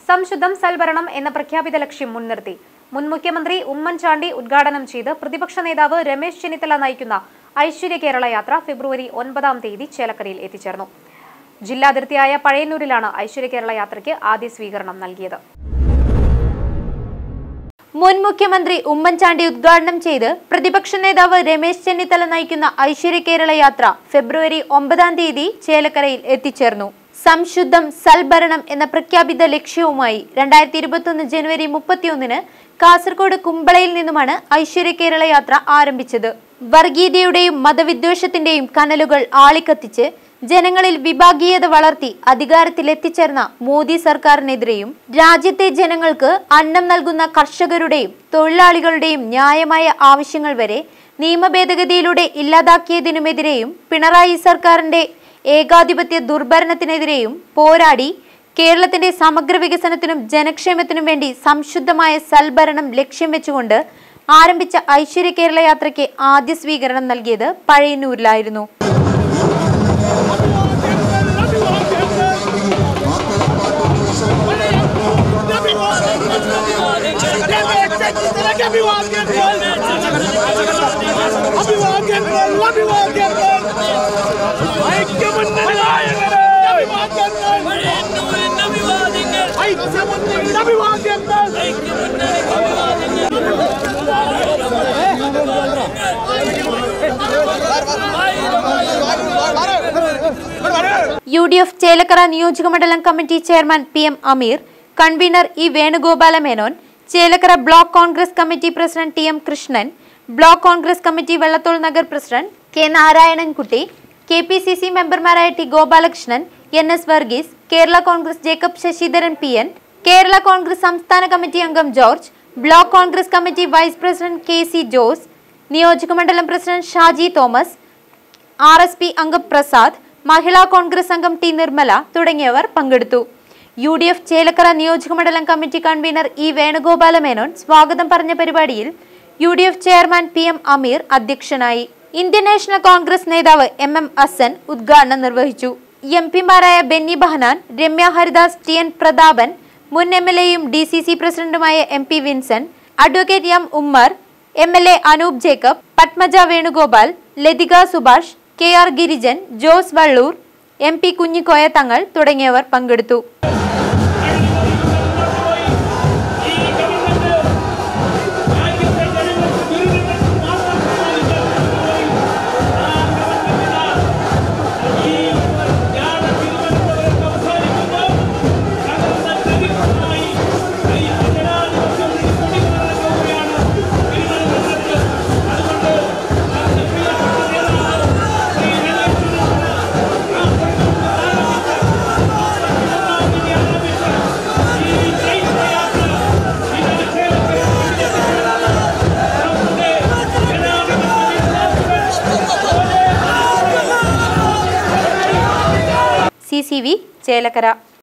സംശുദ്ധം സൽഭരണം എന്ന പ്രഖ്യാപിത ലക്ഷ്യം മുൻനിർത്തി മുൻ മുഖ്യമന്ത്രി ഉമ്മൻചാണ്ടി ഉദ്ഘാടനം ചെയ്ത് പ്രതിപക്ഷ നേതാവ് രമേശ് ചെന്നിത്തല നയിക്കുന്ന ഐശ്വര്യ കേരള യാത്ര ഫെബ്രുവരി ഒൻപതാം തീയതി ചേലക്കരയിൽ എത്തിച്ചേർന്നു ജില്ലാതിർത്തിയായ പഴയന്നൂരിലാണ് ഐശ്വര്യ കേരള യാത്രയ്ക്ക് ആദ്യ സ്വീകരണം നൽകിയത് മുൻ മുഖ്യമന്ത്രി ഉമ്മൻചാണ്ടി ഉദ്ഘാടനം ചെയ്ത് പ്രതിപക്ഷ നേതാവ് രമേശ് ചെന്നിത്തല നയിക്കുന്ന ഐശ്വര്യ കേരള യാത്ര ഫെബ്രുവരി ഒമ്പതാം തീയതി ചേലക്കരയിൽ എത്തിച്ചേർന്നു സംശുദ്ധം സൽഭരണം എന്ന പ്രഖ്യാപിത ലക്ഷ്യവുമായി രണ്ടായിരത്തി ഇരുപത്തൊന്ന് ജനുവരി മുപ്പത്തിയൊന്നിന് കാസർഗോഡ് കുമ്പളയിൽ നിന്നുമാണ് ഐശ്വര്യ കേരള യാത്ര ആരംഭിച്ചത് വർഗീയതയുടെയും മതവിദ്വേഷത്തിന്റെയും കനലുകൾ ആളിക്കത്തിച്ച് ജനങ്ങളിൽ വിഭാഗീയത വളർത്തി അധികാരത്തിലെത്തിച്ചേർന്ന മോദി സർക്കാരിനെതിരെയും രാജ്യത്തെ ജനങ്ങൾക്ക് അന്നം നൽകുന്ന കർഷകരുടെയും തൊഴിലാളികളുടെയും ന്യായമായ ആവശ്യങ്ങൾ വരെ നിയമഭേദഗതിയിലൂടെ ഇല്ലാതാക്കിയതിനുമെതിരെയും പിണറായി സർക്കാരിന്റെ ഏകാധിപത്യ ദുർഭരണത്തിനെതിരെയും പോരാടി കേരളത്തിന്റെ സമഗ്ര വികസനത്തിനും ജനക്ഷേമത്തിനും വേണ്ടി സംശുദ്ധമായ സൽഭരണം ലക്ഷ്യം വെച്ചുകൊണ്ട് ആരംഭിച്ച ഐശ്വര്യ കേരള യാത്രയ്ക്ക് ആദ്യ സ്വീകരണം നൽകിയത് പഴയന്നൂരിലായിരുന്നു യു ഡി എഫ് ചേലക്കര നിയോജകമണ്ഡലം committee chairman P M Ameer convener E Venugopala Menon Chelakkara block Congress committee president T M Krishnan block Congress committee Vallathol Nagar president K Narayanankutty K P C C മെമ്പർമാരായ T Gopalakrishnan N S Varghese Kerala Congress Jacob Sasidharan P N Kerala Congress സംസ്ഥാന കമ്മിറ്റി അംഗം George block Congress committee vice president K C Jose നിയോജകമണ്ഡലം president Shaji Thomas R S P അംഗം പ്രസാദ് മഹിളാ കോൺഗ്രസ് അംഗം T Nirmala തുടങ്ങിയവർ പങ്കെടുത്തു U D F Chelakkara നിയോജകമണ്ഡലം committee convener E Venugopala Menon സ്വാഗതം പറഞ്ഞ പരിപാടിയിൽ U D F chairman P M Ameer അധ്യക്ഷനായി ഇന്ത്യൻ നാഷണൽ കോൺഗ്രസ് നേതാവ് എം എം അസൻ ഉദ്ഘാടനം നിർവഹിച്ചു എം പിമാരായ ബെന്നി ബഹനാൻ രമ്യ ഹരിദാസ് ടി എൻ പ്രതാപൻ മുൻ എം എൽ എയും ഡി സി സി പ്രസിഡന്റുമായ M P Vincent advocate M Ummer M L A Anoop Jacob Padmaja Venugopal Lathika Subhash K R Girijan Jose Vallur M P Kunhikoya Thangal തുടങ്ങിയവർ പങ്കെടുത്തു സി സി വി ചേലക്കര